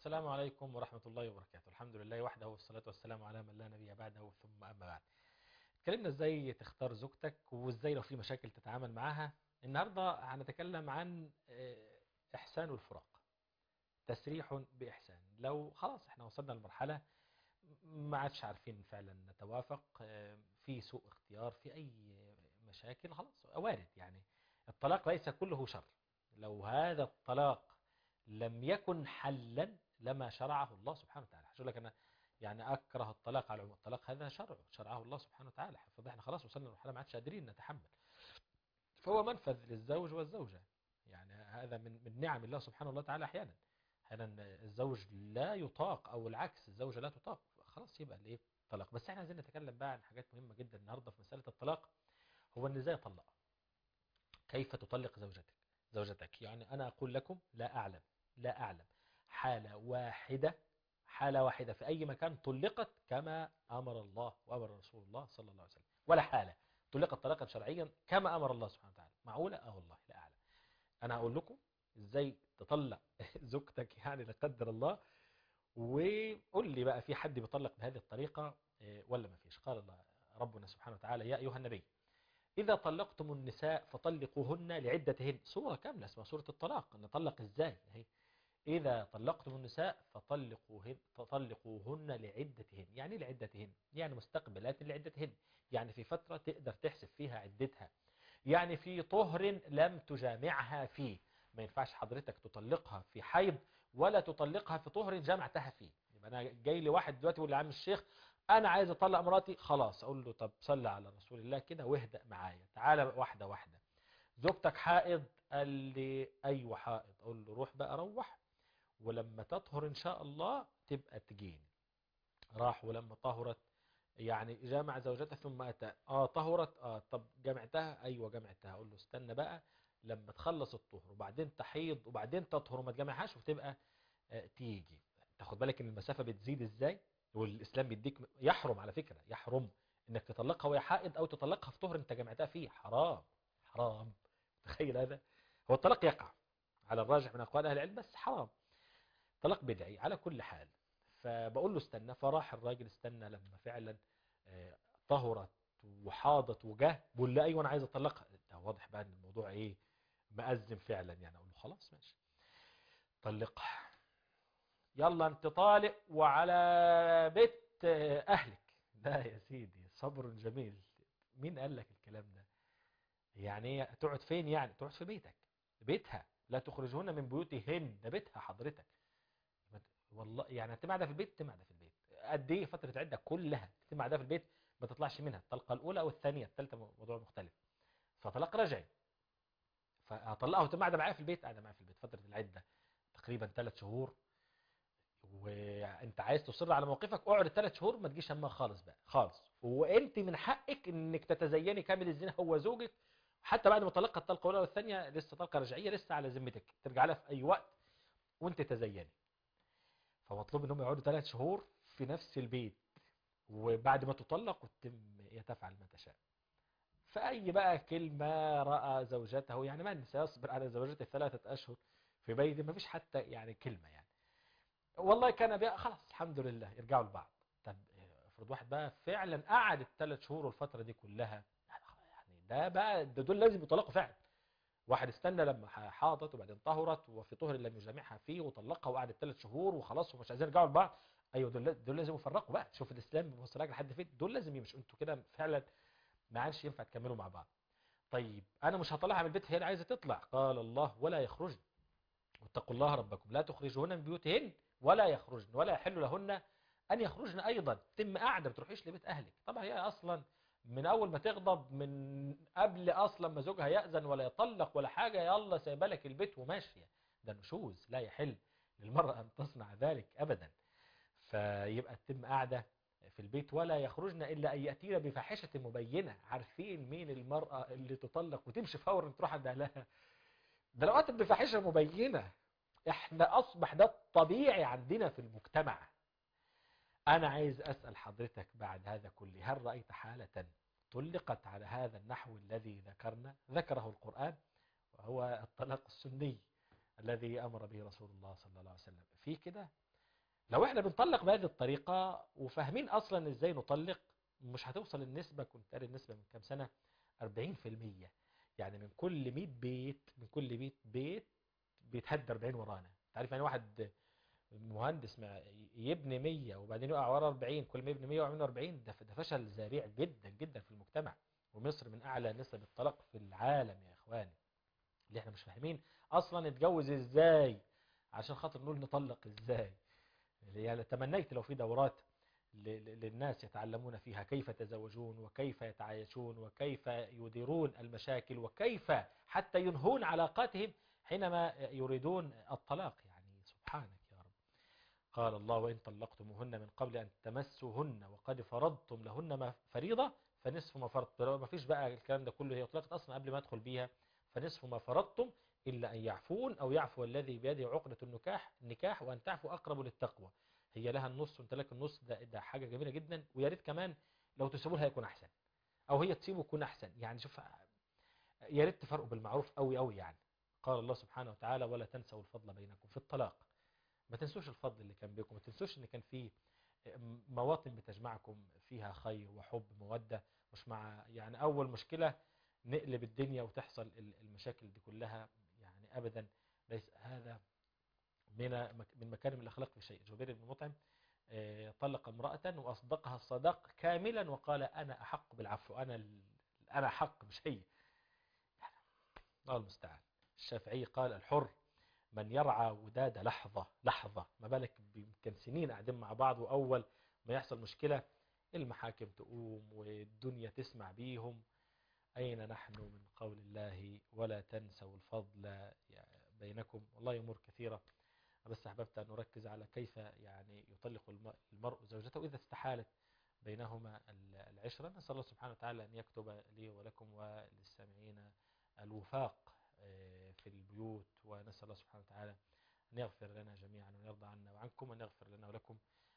السلام عليكم ورحمة الله وبركاته الحمد لله وحده والصلاة والسلام على من لا نبي بعده ثم أما بعد اتكلمنا ازاي تختار زوجتك وازاي لو في مشاكل تتعامل معاها النهاردة هنتكلم عن اه، إحسان الفراق تسريح بإحسان لو خلاص احنا وصلنا لمرحلة ما عادش عارفين فعلا نتوافق اه، في سوء اختيار في أي مشاكل خلاص وارد يعني الطلاق ليس كله شر لو هذا الطلاق لم يكن حلا لما شرعه الله سبحانه وتعالى هقول لك انا يعني اكره الطلاق على العموم الطلاق هذا شرع شرعه الله سبحانه وتعالى فاحنا خلاص وصلنا لمرحله ما عادش قادرين نتحمل فهو منفذ للزوج والزوجه يعني هذا من من نعم الله سبحانه وتعالى احيانا احيانا الزوج لا يطاق او العكس الزوجه لا تطاق خلاص يبقى الايه طلاق بس احنا عايزين نتكلم بقى عن حاجات مهمه جدا النهارده في مساله الطلاق هو ان ازاي اطلق كيف تطلق زوجتك زوجتك يعني انا اقول لكم لا اعلم لا أعلم حالة واحدة حالة واحدة في أي مكان طلقت كما أمر الله وأمر رسول الله صلى الله عليه وسلم ولا حالة طلقت طلاقا شرعيا كما أمر الله سبحانه وتعالى معقولة؟ أه والله لا أعلم أنا هقول لكم إزاي تطلق زوجتك يعني لا قدر الله وقول لي بقى في حد بيطلق بهذه الطريقة ولا ما فيش قال الله ربنا سبحانه وتعالى يا أيها النبي إذا طلقتم النساء فطلقوهن لعدتهن سورة كاملة اسمها سورة الطلاق نطلق إزاي هي إذا طلقتم النساء فطلقوهن, فطلقوهن لعدتهن يعني لعدتهن يعني مستقبلات لعدتهن يعني في فترة تقدر تحسب فيها عدتها يعني في طهر لم تجامعها فيه ما ينفعش حضرتك تطلقها في حيض ولا تطلقها في طهر جمعتها فيه يبقى أنا جاي لي واحد دلوقتي يقول لي عم الشيخ أنا عايز أطلق مراتي خلاص أقول له طب صلي على رسول الله كده واهدأ معايا تعالى واحدة واحدة زوجتك حائض قال لي أيوة حائض أقول له روح بقى روح ولما تطهر ان شاء الله تبقى تجيني راح ولما طهرت يعني جامع زوجته ثم اتى اه طهرت اه طب جمعتها ايوه جمعتها اقول له استنى بقى لما تخلص الطهر وبعدين تحيض وبعدين تطهر وما تجمعهاش وتبقى آه تيجي تاخد بالك ان المسافه بتزيد ازاي والاسلام بيديك يحرم على فكره يحرم انك تطلقها وهي حائض او تطلقها في طهر انت جمعتها فيه حرام حرام تخيل هذا هو الطلاق يقع على الراجح من اقوال اهل العلم بس حرام طلاق بدعي على كل حال فبقول له استنى فراح الراجل استنى لما فعلا طهرت وحاضت وجه بقول لي ايوه انا عايز اطلقها ده واضح بقى ان الموضوع ايه مأزم فعلا يعني اقول له خلاص ماشي طلقها يلا انت طالق وعلى بيت اهلك ده يا سيدي صبر جميل مين قال لك الكلام ده يعني تقعد فين يعني تقعد في بيتك بيتها لا تخرجهن من بيوتهن ده بيتها حضرتك والله يعني تتم قاعده في البيت تتم قاعده في البيت قد ايه فتره عده كلها تتم قاعده في البيت ما تطلعش منها الطلقه الاولى او الثانيه الثالثه موضوع مختلف فطلاق رجعي فهطلقها وتتم قاعده معايا في البيت قاعده معايا في البيت فتره العده تقريبا ثلاث شهور وانت عايز تصر على موقفك اقعد الثلاث شهور ما تجيش همها خالص بقى خالص وانت من حقك انك تتزيني كامل الزنا هو زوجك حتى بعد ما طلقها الطلقه الاولى والثانيه لسه طلقه رجعيه لسه على ذمتك ترجع لها في اي وقت وانت تزيني فمطلوب انهم يقعدوا ثلاث شهور في نفس البيت وبعد ما تطلق وتتم تفعل ما تشاء فأي بقى كلمة رأى زوجته يعني من سيصبر على زوجته ثلاثة أشهر في بيت ما فيش حتى يعني كلمة يعني والله كان بقى خلاص الحمد لله يرجعوا لبعض طب افرض واحد بقى فعلا قعد الثلاث شهور والفترة دي كلها يعني ده بقى ده دول لازم يطلقوا فعلا واحد استنى لما حاضت وبعدين طهرت وفي طهر لم يجامعها فيه وطلقها وقعدت ثلاث شهور وخلاص ومش عايزين يرجعوا لبعض ايوه دول دول لازم يفرقوا بقى شوف الاسلام بيبص لك لحد فين دول لازم يمشوا انتوا كده فعلا ما عادش ينفع تكملوا مع بعض طيب انا مش هطلعها من البيت هي اللي عايزه تطلع قال الله ولا يخرجن واتقوا الله ربكم لا تخرجوهن من بيوتهن ولا يخرجن ولا يحل لهن ان يخرجن ايضا تم قاعده ما تروحيش لبيت اهلك طبعا هي اصلا من اول ما تغضب من قبل اصلا ما زوجها يأذن ولا يطلق ولا حاجة يلا سايبه لك البيت وماشية ده نشوز لا يحل للمرأة ان تصنع ذلك ابدا فيبقى تتم قاعدة في البيت ولا يخرجن الا ان ياتينا بفاحشة مبينة عارفين مين المرأة اللي تطلق وتمشي فورا تروح عند اهلها ده لو اتت بفاحشة مبينة احنا اصبح ده الطبيعي عندنا في المجتمع انا عايز اسأل حضرتك بعد هذا كله هل رأيت حالة طلقت على هذا النحو الذي ذكرنا ذكره القرآن وهو الطلاق السني الذي أمر به رسول الله صلى الله عليه وسلم في كده لو احنا بنطلق بهذه الطريقة وفاهمين اصلا ازاي نطلق مش هتوصل النسبة كنت قاري النسبة من كام سنة 40% يعني من كل 100 بيت من كل 100 بيت بيتهد 40 ورانا تعرف يعني واحد مهندس مع يبني 100 وبعدين يقع ورا 40 كل ما يبني 100 يقع منه 40 ده ده فشل ذريع جدا جدا في المجتمع ومصر من اعلى نسب الطلاق في العالم يا اخواني اللي احنا مش فاهمين اصلا نتجوز ازاي عشان خاطر نقول نطلق ازاي يعني تمنيت لو في دورات للناس يتعلمون فيها كيف يتزوجون وكيف يتعايشون وكيف يديرون المشاكل وكيف حتى ينهون علاقاتهم حينما يريدون الطلاق يعني سبحانك يا رب قال الله وإن طلقتموهن من قبل أن تمسوهن وقد فرضتم لهن فريضة فنصف ما فرضتم ما فيش بقى الكلام ده كله هي طلقت أصلا قبل ما أدخل بيها فنصف ما فرضتم إلا أن يعفون أو يعفو الذي بيده عقدة النكاح النكاح وأن تعفو أقرب للتقوى هي لها النص وانت لك النص ده, ده حاجة جميلة جدا ويا ريت كمان لو تسيبوا لها يكون أحسن أو هي تسيبه يكون أحسن يعني شوف يا ريت تفرقوا بالمعروف قوي قوي يعني قال الله سبحانه وتعالى ولا تنسوا الفضل بينكم في الطلاق ما تنسوش الفضل اللي كان بينكم ما تنسوش ان كان في مواطن بتجمعكم فيها خير وحب مودة مش مع يعني أول مشكلة نقلب الدنيا وتحصل المشاكل دي كلها يعني أبدا ليس هذا من من مكارم الأخلاق في شيء جبير بن مطعم طلق امرأة وأصدقها الصداق كاملا وقال أنا أحق بالعفو أنا أنا أحق بشيء الله المستعان الشافعي قال الحر من يرعى وداد لحظة لحظة ما بالك يمكن سنين قاعدين مع بعض وأول ما يحصل مشكلة المحاكم تقوم والدنيا تسمع بيهم أين نحن من قول الله ولا تنسوا الفضل بينكم والله أمور كثيرة بس أحببت أن نركز على كيف يعني يطلق المرء زوجته إذا استحالت بينهما العشرة نسأل الله سبحانه وتعالى أن يكتب لي ولكم وللسامعين الوفاق في البيوت ونسأل الله سبحانه وتعالى أن يغفر لنا جميعا ويرضى عنا وعنكم وأن يغفر لنا ولكم